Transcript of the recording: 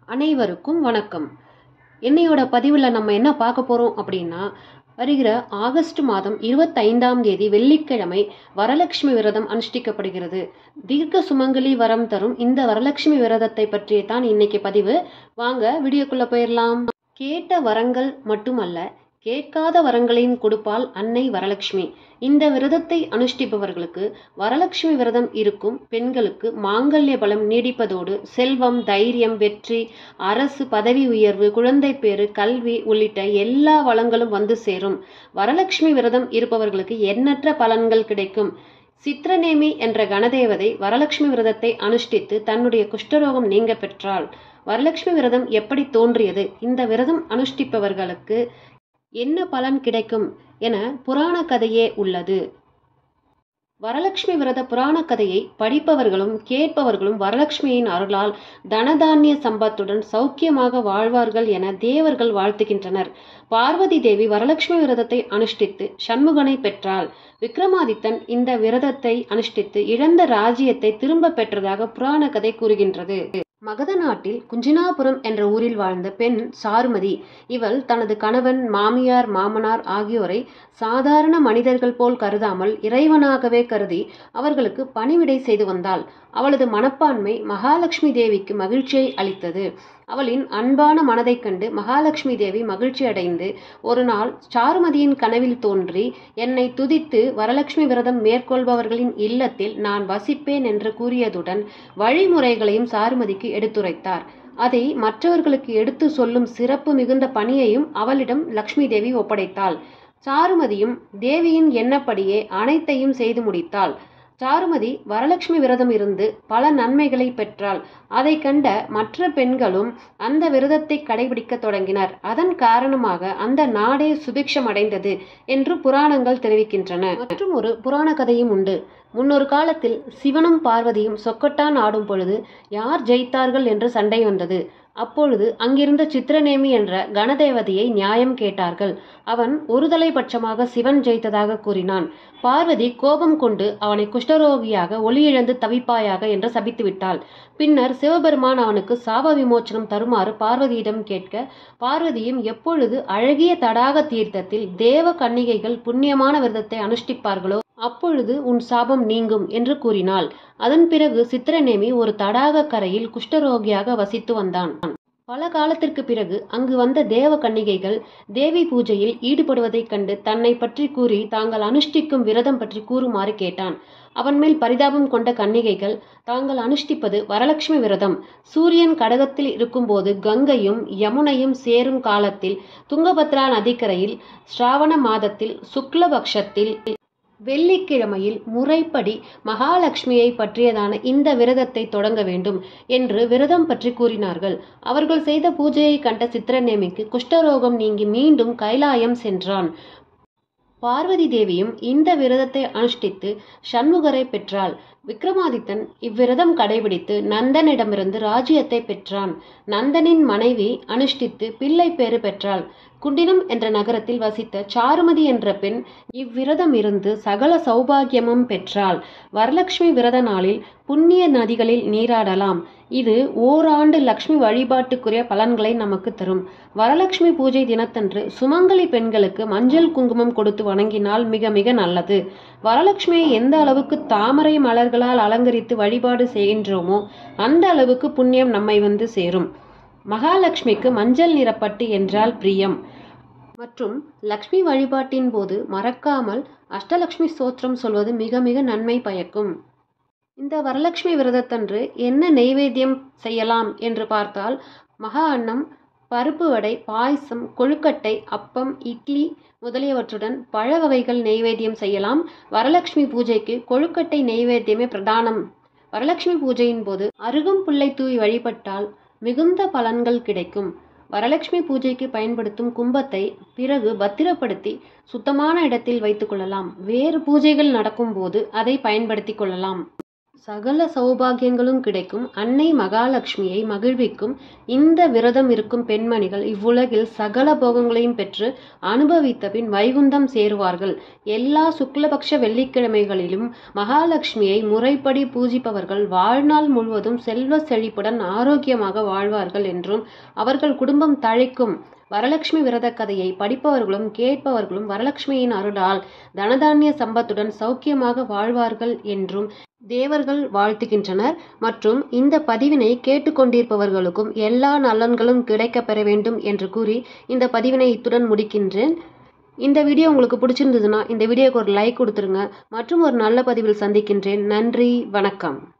அனைவருக்கும் வணக்கம் இன்னையோட பதிவில் நம்ம என்ன பார்க்க போகிறோம் அப்படின்னா வருகிற ஆகஸ்ட் மாதம் இருபத்தைந்தாம் தேதி வெள்ளிக்கிழமை வரலட்சுமி விரதம் அனுஷ்டிக்கப்படுகிறது தீர்க்க சுமங்கலி வரம் தரும் இந்த வரலட்சுமி விரதத்தை பற்றிய தான் இன்னைக்கு பதிவு வாங்க வீடியோக்குள்ளே போயிடலாம் கேட்ட வரங்கள் மட்டுமல்ல கேட்காத வரங்களையும் கொடுப்பால் அன்னை வரலட்சுமி இந்த விரதத்தை அனுஷ்டிப்பவர்களுக்கு வரலட்சுமி விரதம் இருக்கும் பெண்களுக்கு மாங்கல்ய பலம் நீடிப்பதோடு செல்வம் தைரியம் வெற்றி அரசு பதவி உயர்வு குழந்தை பேறு கல்வி உள்ளிட்ட எல்லா வளங்களும் வந்து சேரும் வரலட்சுமி விரதம் இருப்பவர்களுக்கு எண்ணற்ற பலன்கள் கிடைக்கும் சித்திரநேமி என்ற கணதேவதை வரலட்சுமி விரதத்தை அனுஷ்டித்து தன்னுடைய குஷ்டரோகம் நீங்க பெற்றாள் வரலட்சுமி விரதம் எப்படி தோன்றியது இந்த விரதம் அனுஷ்டிப்பவர்களுக்கு என்ன பலன் கிடைக்கும் என புராண கதையே உள்ளது வரலட்சுமி விரத புராண கதையை படிப்பவர்களும் கேட்பவர்களும் வரலட்சுமியின் அருளால் தனதானிய சம்பத்துடன் சௌக்கியமாக வாழ்வார்கள் என தேவர்கள் வாழ்த்துகின்றனர் பார்வதி தேவி வரலட்சுமி விரதத்தை அனுஷ்டித்து சண்முகனை பெற்றாள் விக்ரமாதித்தன் இந்த விரதத்தை அனுஷ்டித்து இழந்த ராஜ்யத்தை திரும்ப பெற்றதாக புராண கதை கூறுகின்றது மகத நாட்டில் குஞ்சினாபுரம் என்ற ஊரில் வாழ்ந்த பெண் சாருமதி இவள் தனது கணவன் மாமியார் மாமனார் ஆகியோரை சாதாரண மனிதர்கள் போல் கருதாமல் இறைவனாகவே கருதி அவர்களுக்கு பணிவிடை செய்து வந்தாள் அவளது மனப்பான்மை மகாலட்சுமி தேவிக்கு மகிழ்ச்சியை அளித்தது அவளின் அன்பான மனதைக் கண்டு மகாலட்சுமி தேவி மகிழ்ச்சி அடைந்து ஒரு நாள் சாருமதியின் கனவில் தோன்றி என்னை துதித்து வரலட்சுமி விரதம் மேற்கொள்பவர்களின் இல்லத்தில் நான் வசிப்பேன் என்று கூறியதுடன் வழிமுறைகளையும் சாருமதிக்கு எடுத்துரைத்தார் அதை மற்றவர்களுக்கு எடுத்து சொல்லும் சிறப்பு மிகுந்த பணியையும் அவளிடம் லக்ஷ்மி தேவி ஒப்படைத்தாள் சாருமதியும் தேவியின் எண்ணப்படியே அனைத்தையும் செய்து முடித்தாள் சாருமதி வரலட்சுமி விரதம் இருந்து பல நன்மைகளை பெற்றாள் அதை கண்ட மற்ற பெண்களும் அந்த விரதத்தை கடைபிடிக்க தொடங்கினர் அதன் காரணமாக அந்த நாடே சுபிக்ஷம் அடைந்தது என்று புராணங்கள் தெரிவிக்கின்றன மற்றும் ஒரு புராண கதையும் உண்டு முன்னொரு காலத்தில் சிவனும் பார்வதியும் சொக்கட்டான் ஆடும் பொழுது யார் ஜெயித்தார்கள் என்று சண்டை வந்தது அப்பொழுது அங்கிருந்த சித்திரநேமி என்ற கணதேவதையை நியாயம் கேட்டார்கள் அவன் ஒருதலை பட்சமாக சிவன் ஜெயித்ததாக கூறினான் பார்வதி கோபம் கொண்டு அவனை குஷ்டரோகியாக ஒளியிழந்து தவிப்பாயாக என்று சபித்து விட்டாள் பின்னர் சிவபெருமான் அவனுக்கு சாப விமோச்சனம் தருமாறு பார்வதியிடம் கேட்க பார்வதியும் எப்பொழுது அழகிய தடாக தீர்த்தத்தில் தேவ கன்னிகைகள் புண்ணியமான விரதத்தை அனுஷ்டிப்பார்களோ அப்பொழுது உன் சாபம் நீங்கும் என்று கூறினாள் அதன் பிறகு சித்திரநேமி ஒரு தடாக கரையில் குஷ்டரோகியாக வசித்து வந்தான் பல காலத்திற்கு பிறகு அங்கு வந்த தேவ கன்னிகைகள் தேவி பூஜையில் ஈடுபடுவதைக் கண்டு தன்னை பற்றி கூறி தாங்கள் அனுஷ்டிக்கும் விரதம் பற்றி கூறுமாறு கேட்டான் அவன் மேல் பரிதாபம் கொண்ட கன்னிகைகள் தாங்கள் அனுஷ்டிப்பது வரலட்சுமி விரதம் சூரியன் கடகத்தில் இருக்கும்போது கங்கையும் யமுனையும் சேரும் காலத்தில் துங்கபத்ரா நதிக்கரையில் ஸ்ராவண மாதத்தில் சுக்லபக்ஷத்தில் வெள்ளிக்கிழமையில் முறைப்படி மகாலட்சுமியை பற்றியதான இந்த விரதத்தை தொடங்க வேண்டும் என்று விரதம் பற்றி கூறினார்கள் அவர்கள் செய்த பூஜையை கண்ட சித்திரநேமிக்கு குஷ்டரோகம் நீங்கி மீண்டும் கைலாயம் சென்றான் பார்வதி தேவியும் இந்த விரதத்தை அனுஷ்டித்து சண்முகரை பெற்றாள் விக்ரமாதித்தன் இவ்விரதம் கடைபிடித்து நந்தனிடமிருந்து ராஜ்யத்தை பெற்றான் நந்தனின் மனைவி அனுஷ்டித்து பிள்ளை பேறு பெற்றாள் குண்டினம் என்ற நகரத்தில் வசித்த சாருமதி என்ற பெண் இவ்விரதம் இருந்து சகல சௌபாகியமும் பெற்றாள் வரலட்சுமி விரத நாளில் புண்ணிய நதிகளில் நீராடலாம் இது ஓராண்டு லக்ஷ்மி வழிபாட்டுக்குரிய பலன்களை நமக்கு தரும் வரலட்சுமி பூஜை தினத்தன்று சுமங்கலி பெண்களுக்கு மஞ்சள் குங்குமம் கொடுத்து வணங்கினால் மிக மிக நல்லது வரலட்சுமியை எந்த அளவுக்கு தாமரை மலர்களால் அலங்கரித்து வழிபாடு செய்கின்றோமோ அந்த அளவுக்கு புண்ணியம் நம்மை வந்து சேரும் மகாலட்சுமிக்கு மஞ்சள் நிறப்பட்டு என்றால் பிரியம் மற்றும் லக்ஷ்மி வழிபாட்டின் போது மறக்காமல் அஷ்டலக்ஷ்மி ஸ்தோத்திரம் சொல்வது மிக மிக நன்மை பயக்கும் இந்த வரலட்சுமி விரதத்தன்று என்ன நெய்வேத்தியம் செய்யலாம் என்று பார்த்தால் மகா அன்னம் பருப்பு வடை பாயசம் கொழுக்கட்டை அப்பம் இட்லி முதலியவற்றுடன் பழ வகைகள் நெய்வேத்தியம் செய்யலாம் வரலட்சுமி பூஜைக்கு கொழுக்கட்டை நெய்வேத்தியமே பிரதானம் வரலட்சுமி பூஜையின் போது அருகும் புல்லை தூவி வழிபட்டால் மிகுந்த பலன்கள் கிடைக்கும் வரலட்சுமி பூஜைக்கு பயன்படுத்தும் கும்பத்தை பிறகு பத்திரப்படுத்தி சுத்தமான இடத்தில் வைத்துக் கொள்ளலாம் வேறு பூஜைகள் நடக்கும் போது அதை பயன்படுத்தி கொள்ளலாம் சகல சௌபாகியங்களும் கிடைக்கும் அன்னை மகாலட்சுமியை மகிழ்விக்கும் இந்த விரதம் இருக்கும் பெண்மணிகள் இவ்வுலகில் சகல போகங்களையும் பெற்று அனுபவித்த பின் வைகுந்தம் சேருவார்கள் எல்லா சுக்லபக்ஷ வெள்ளிக்கிழமைகளிலும் மகாலட்சுமியை முறைப்படி பூஜிப்பவர்கள் வாழ்நாள் முழுவதும் செல்வ செழிப்புடன் ஆரோக்கியமாக வாழ்வார்கள் என்றும் அவர்கள் குடும்பம் தழைக்கும் வரலட்சுமி விரத கதையை படிப்பவர்களும் கேட்பவர்களும் வரலட்சுமியின் அருளால் தனதானிய சம்பத்துடன் சௌக்கியமாக வாழ்வார்கள் என்றும் தேவர்கள் வாழ்த்துகின்றனர் மற்றும் இந்த பதிவினை கேட்டுக்கொண்டிருப்பவர்களுக்கும் எல்லா நலன்களும் கிடைக்கப் பெற வேண்டும் என்று கூறி இந்த பதிவினை இத்துடன் முடிக்கின்றேன் இந்த வீடியோ உங்களுக்கு பிடிச்சிருந்ததுன்னா இந்த வீடியோக்கு ஒரு லைக் கொடுத்துருங்க மற்றும் ஒரு நல்ல பதிவில் சந்திக்கின்றேன் நன்றி வணக்கம்